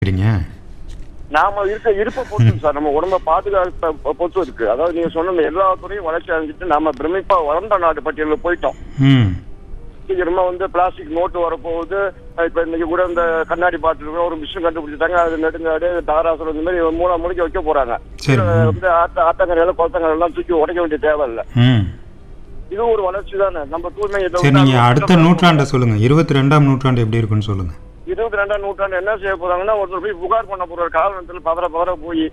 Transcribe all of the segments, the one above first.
சரிங்க நாம இருக்க இருப்பை பொறுத்து சார் நம்ம உடம்ப பாதுகாப்பை பொ- பொறுத்து இருக்கு அதாவது நீங்க சொன்ன இந்த எல்லா துறையும் வளர்ச்சி அடைஞ்சிட்டு நாம பிரமிப்பா வளர்ந்த நாடு பட்டியலில் போயிட்டோம் ம் சீக்கிரமா வந்து பிளாஸ்டிக் நோட்டு வரப்போகுது அஹ் இப்ப இன்னைக்கு கூட இந்த கண்ணாடி பாட்டில் ஒரு மிஷின் கண்டுபிடிச்சிட்டாங்க அது நெடுங்காடு தாராசுரம் இந்த மாதிரி மூணா முடிக்க வைக்க போறாங்க சரி. இதுல வந்து ஆத்த ஆத்தங்கரையில குளத்தங்கரை எல்லாம் தூக்கி உடைக்க வேண்டிய தேவை இல்ல ம் இது ஒரு வளர்ச்சி தானே நம்ம தூய்மை இதை சரி வந்து நீங்கள் நம்ம அடுத்த நூற்றாண்டை சொல்லுங்கள் இருபத்தி ரெண்டாம் நூற்றாண்டு எப்படி இருக்குன்னு சொல்லுங்கள் இருபத்தி ரெண்டாம் நூற்றாண்டு என்ன செய்ய போறாங்கன்னா ஒருத்தர் போய் புகார் பண்ண போற காலத்துல பதற பதற போய்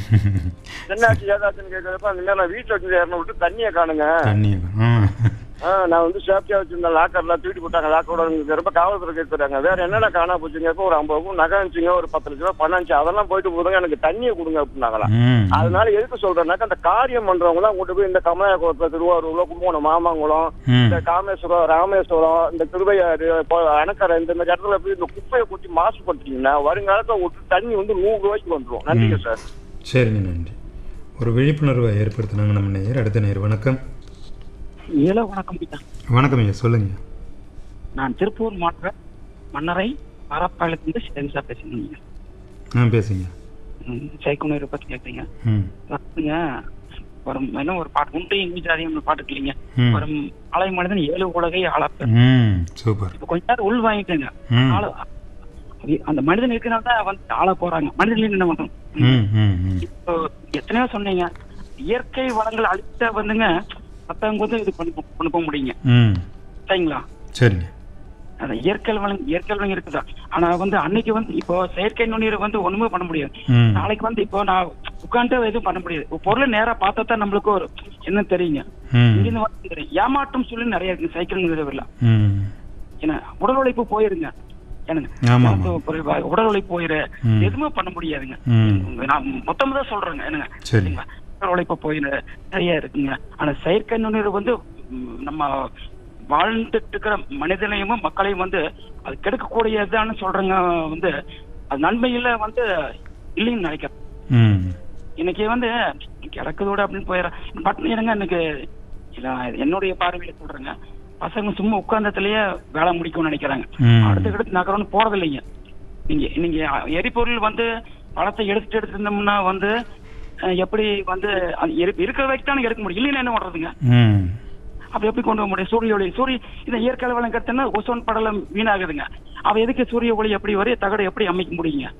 என்னாச்சு ஏதாச்சுன்னு கேட்கறப்ப அந்த மாதிரி நான் வீட்டுல வச்சு இறந்து விட்டு தண்ணியை காணுங்க தண்ணி ம் ஆ, நான் வந்து சேஃப்டியா வச்சிருந்த லாக்கர்லாம் தூக்கிட்டு போட்டாங்க லாக்கரோட இருக்கிறப்ப காவல்துறை கேட்கறாங்க வேற என்னென்ன காணா போச்சுங்க ஒரு ஐம்பது ரூபாய் நகை இருந்துச்சுங்க ஒரு பத்து லட்ச ரூபாய் பணம் இருந்துச்சு அதெல்லாம் போயிட்டு போதுங்க எனக்கு தண்ணியை கொடுங்க அப்படின்னாங்களாம் ம் அதனால எதுக்கு சொல்றேன்னாக்க அந்த காரியம் பண்றவங்க தான் கொண்டு போய் இந்த கமலாயகுளத்துல திருவாரூர்ல கும்பகோணம் மாமங்குளம் ம் இந்த காமேஸ்வரம் ராமேஸ்வரம் இந்த திருவையாறு இப்போ அணக்கரை இந்த மாதிரி இடத்துல போய் இந்த குப்பையை கொட்டி மாசுபடுத்திங்கன்னா வருங்காலத்துல ஒரு தண்ணி வந்து நூறு ரூபாய்க்கு வந்துரும் நன்றிங்க சார் சரிங்க நன்றி ஒரு விழிப்புணர்வை ஏற்படுத்தினாங்க நம்ம நேயர் அடுத்த நேயர் வணக்கம் ஏலோ வணக்கம் ஐயா வணக்கம் ஐயா சொல்லுங்க நான் திருப்பூர் மாவட்ட மன்னரை பாராப்பாளையத்திலிருந்து சேமிசா பேசுறேங்க ஆ பேசுங்க சைக்குனரை பத்தி கேட்குறீங்க ம் அதாவதுங்க ஒரு என்ன ஒரு பாட்டு உண்டு இங்கு ஜாதியம் பாட்டு இல்லைங்க ம் ஒரு அலை மனிதன் ஏழு உலகை ஆளப்ப ம் சூப்பர் இப்ப கொஞ்ச நேரம் உள் வாங்கிட்டேங்க ம் ஆள அது- அந்த மனிதன் இருக்கிறனால தான் வந்து ஆள போறாங்க மனிதன் என்ன பண்றோம் ம் ம் ம் இப்போ எத்தனையோ சொன்னீங்க இயற்கை வளங்கள் அழிச்சா வந்துங்க மத்தவங்க வந்து இது பண்ணி கொண்டு போக முடியுங்க ம் சரிங்களா சரிங்க அந்த இயற்கை வளம் இயற்கை வளம் இருக்குதா ஆனா வந்து அன்னைக்கு வந்து இப்போ செயற்கை நுண்ணீர் வந்து ஒண்ணுமே பண்ண முடியாது ம் நாளைக்கு வந்து இப்போ நான் உட்காந்துட்டு எதுவும் பண்ண முடியாது ஒரு பொருளை நேரா பார்த்தா தான் நம்மளுக்கு ஒரு என்ன தெரியுங்க ம் இங்கிருந்து வந்து தெரியும் ஏமாற்றம் சொல்லி நிறைய இருக்கு சைக்கிள் நிறுவல ம் ஏன்னா உடல் உழைப்பு போயிருங்க என்னங்க ஆமா, எனக்கு குறைவா உடல் உழைப்பு போயிரு ம். எதுவுமே பண்ண முடியாதுங்க ம் நான் மொத்தமா தான் சொல்றேங்க என்னங்க சரி சரிங்களா? உடல் உழைப்பு போயிரு நிறைய இருக்குங்க ஆனா செயற்கை நுண்ணீர் வந்து ம், நம்ம வாழ்ந்துட்டு இருக்கிற மனிதனையும் மக்களையும் வந்து அது கெடுக்கக்கூடியதுதான்னு சொல்றேங்க வந்து அது நன்மையில வந்து இல்லைன்னு நினைக்கிறேன் ம் இன்னைக்கு வந்து கிடக்குதோட அப்படின்னு போயிடுறேன் பட் என்னங்க இன்னைக்கு இல்ல என்னுடைய பார்வையில சொல்றேங்க பசங்க சும்மா உட்கார்ந்ததுலயே வேலை முடிக்கும்னு நினைக்கிறாங்க ம் அடுத்த அடுத்து நகரம்னு போறது இல்லைங்க நீங்க நீங்க எரிபொருள் வந்து பழத்தை எடுத்துட்டு எடுத்துட்டு இருந்தோம்னா வந்து அஹ், எப்படி வந்து அது இரு- இருக்கிற வரைக்கும் தான் எடுக்க முடியும் இல்லைன்னா என்ன பண்றதுங்க ம் அப்ப எப்படி கொண்டு போக முடியும் சூரிய ஒளி சூரிய இந்த இயற்கை வளம் கட்டுனா ஓசோன் படலம் வீணாகுதுங்க அவ எதுக்கு சூரிய ஒளி எப்படி வரும் தகடு எப்படி அமைக்க முடியுங்க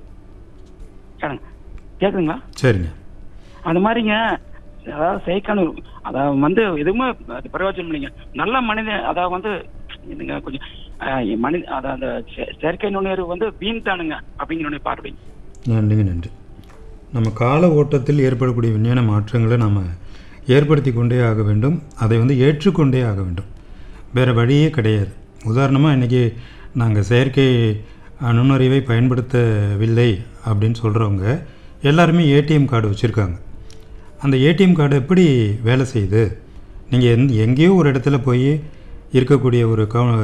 கேளுங்க கேக்குதுங்களா சரிங்க அந்த மாதிரிங்க அதாவது செயற்கான அதாவது வந்து எதுவுமே அது பிரயோஜனம் இல்லைங்க நல்ல மனிதன் அதாவது வந்து இதுங்க கொஞ்சம் அஹ், மனித அதாவது அந்த செ- செயற்கை நுண்ணீர் வந்து வீண் தானுங்க அப்படிங்கிற பார்வை நன்றிங்க நன்றி நம்ம கால ஓட்டத்தில் ஏற்படக்கூடிய விஞ்ஞான மாற்றங்களை நாம் ஏற்படுத்தி கொண்டே ஆக வேண்டும் அதை வந்து ஏற்றுக்கொண்டே ஆக வேண்டும் வேறு வழியே கிடையாது உதாரணமாக இன்றைக்கி நாங்கள் செயற்கை அஹ், நுண்ணறிவை பயன்படுத்தவில்லை அப்படின்னு சொல்கிறவங்க எல்லாருமே ஏடிஎம் கார்டு வச்சுருக்காங்க அந்த ஏடிஎம் கார்டு எப்படி வேலை செய்யுது நீங்கள் எந் எங்கேயோ ஒரு இடத்துல போய் இருக்கக்கூடிய ஒரு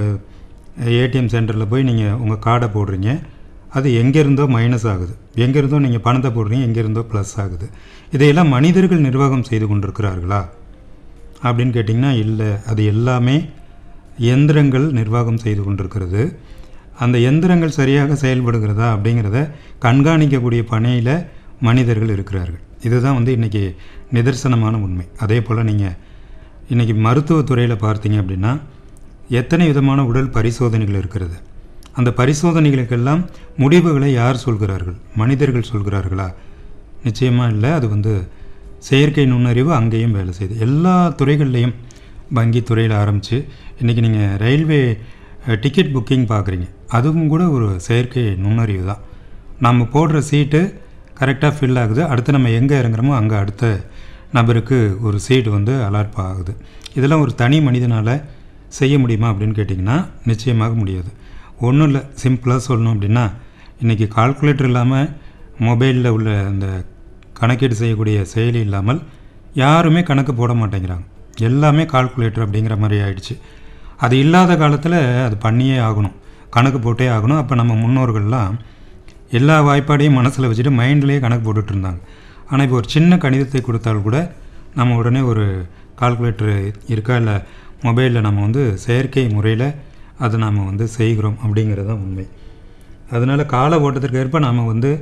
ஏடிஎம் சென்டரில் போய் நீங்கள் உங்கள் கார்டை போடுறீங்க அது எங்கேருந்தோ மைனஸ் ஆகுது எங்கேருந்தோ நீங்கள் பணத்தை போடுறீங்க எங்கேருந்தோ ப்ளஸ் ஆகுது இதையெல்லாம் மனிதர்கள் நிர்வாகம் செய்து கொண்டிருக்கிறார்களா அப்படின்னு கேட்டிங்கன்னா இல்லை அது எல்லாமே எந்திரங்கள் நிர்வாகம் செய்து கொண்டிருக்கிறது அந்த எந்திரங்கள் சரியாக செயல்படுகிறதா அப்படிங்கிறத கண்காணிக்கக்கூடிய பணியில் மனிதர்கள் இருக்கிறார்கள் இதுதான் வந்து இன்றைக்கி நிதர்சனமான உண்மை அதே போல் நீங்கள் இன்றைக்கி மருத்துவத்துறையில் பார்த்தீங்க அப்படின்னா எத்தனை விதமான உடல் பரிசோதனைகள் இருக்கிறது அந்த பரிசோதனைகளுக்கெல்லாம் முடிவுகளை யார் சொல்கிறார்கள் மனிதர்கள் சொல்கிறார்களா நிச்சயமாக இல்லை அது வந்து செயற்கை நுண்ணறிவு அங்கேயும் வேலை செய்யுது எல்லா துறைகள்லையும் வங்கித் துறையில் ஆரம்பித்து இன்றைக்கி நீங்கள் ரயில்வே அஹ், டிக்கெட் புக்கிங் பார்க்குறீங்க அதுவும் கூட ஒரு செயற்கை நுண்ணறிவு தான் நம்ம போடுற சீட்டு கரெக்டாக ஃபில் ஆகுது அடுத்து நம்ம எங்கே இறங்குறோமோ அங்கே அடுத்த நபருக்கு ஒரு சீட் வந்து அலாட் ஆகுது இதெல்லாம் ஒரு தனி மனிதனால் செய்ய முடியுமா அப்படின்னு கேட்டிங்கன்னா நிச்சயமாக முடியாது ஒன்றும் இல்லை சிம்பிளாக சொல்லணும் அப்படின்னா இன்றைக்கி கால்குலேட்டர் இல்லாமல் மொபைலில் உள்ள அந்த கணக்கீடு செய்யக்கூடிய செயலி இல்லாமல் யாருமே கணக்கு போட மாட்டேங்கிறாங்க எல்லாமே கால்குலேட்டர் அப்படிங்கிற மாதிரி ஆயிடுச்சு அது இல்லாத காலத்தில் அது பண்ணியே ஆகணும் கணக்கு போட்டே ஆகணும் அப்போ நம்ம முன்னோர்கள்லாம் எல்லா வாய்ப்பாடையும் மனசில் வச்சுட்டு மைண்ட்லேயே கணக்கு போட்டுட்டு இருந்தாங்க ஆனால் இப்போ ஒரு சின்ன கணிதத்தை கொடுத்தால் கூட நம்ம உடனே ஒரு கால்குலேட்டர் இருக்கா இல்லை மொபைலில் நம்ம வந்து செயற்கை முறையில் அதை நாம் வந்து செய்கிறோம் அப்படிங்கிறது தான் உண்மை அதனால் கால ஓட்டத்திற்கு ஏற்ப நாம் வந்து